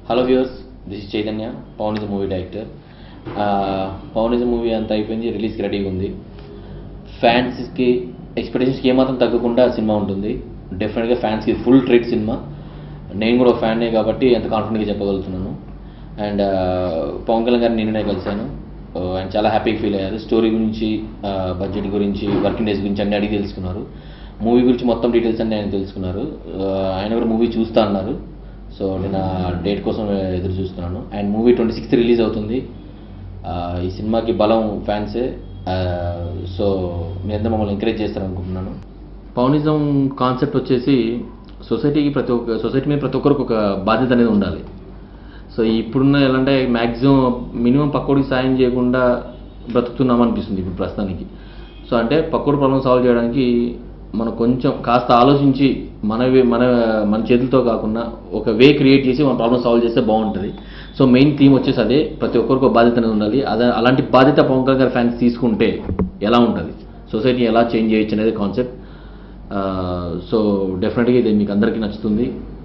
hello viewers this is Chaitanya Pavan is movie director Pavan is movie అంతా అయిపోయింది రిలీజ్కి రెడీగా ఉంది ఫ్యాన్స్కి ఎక్స్పెక్టేషన్స్కి ఏమాత్రం తగ్గకుండా సినిమా ఉంటుంది డెఫినెట్గా ఫ్యాన్స్కి ఫుల్ ట్రీట్ సినిమా నేను కూడా ఒక ఫ్యాన్నే కాబట్టి ఎంత కాన్ఫిడెంట్గా చెప్పగలుగుతున్నాను అండ్ పవన్ కళ్యాణ్ గారిని నిన్ననే కలిశాను ఆయన చాలా హ్యాపీగా ఫీల్ అయ్యారు స్టోరీ గురించి బడ్జెట్ గురించి వర్కింగ్ డేస్ గురించి అన్ని అడిగి తెలుసుకున్నారు మూవీ గురించి మొత్తం డీటెయిల్స్ అన్ని ఆయన తెలుసుకున్నారు ఆయన కూడా మూవీ చూస్తా అన్నారు సో నేను ఆ డేట్ కోసం ఎదురు చూస్తున్నాను and movie twenty sixth release అవుతుంది ఆ, ఈ సినిమాకి బలం ఫ్యాన్సే సో మీరంతా మమ్మల్ని ఎంకరేజ్ చేస్తారనుకుంటున్నాను పౌనిజం కాన్సెప్ట్ వచ్చేసి సొసైటీకి ప్రతి ఒక్క సొసైటీ మీద ప్రతి ఒక్కరికి ఒక బాధ్యత అనేది ఉండాలి సో ఇప్పుడున్న ఎలా అంటే మ్యాక్సిమం మినిమం పక్కోడికి సాయం చేయకుండా బ్రతుకుతున్నాం అనిపిస్తుంది ఇప్పుడు ప్రస్తుతానికి సో అంటే పక్కోడి ప్రాబ్లం సాల్వ్ చేయడానికి మనం కొంచెం కాస్త ఆలోచించి మన వే- మన మన చేతులతో కాకుండా ఒక వే క్రియేట్ చేసి మన ప్రాబ్లం సాల్వ్ చేస్తే బాగుంటుంది సో మెయిన్ థీమ్ వచ్చేసి అదే ప్రతి ఒక్కరికి ఒక బాధ్యత అనేది ఉండాలి అదే అలాంటి బాధ్యత పవన్ కళ్యాణ్ గారి ఫ్యాన్స్ తీసుకుంటే ఎలా ఉంటుంది సొసైటీ ఎలా చేంజ్ చేయొచ్చు అనేది కాన్సెప్ట్ సో డెఫినెట్గా ఇది మీకు అందరికీ నచ్చుతుంది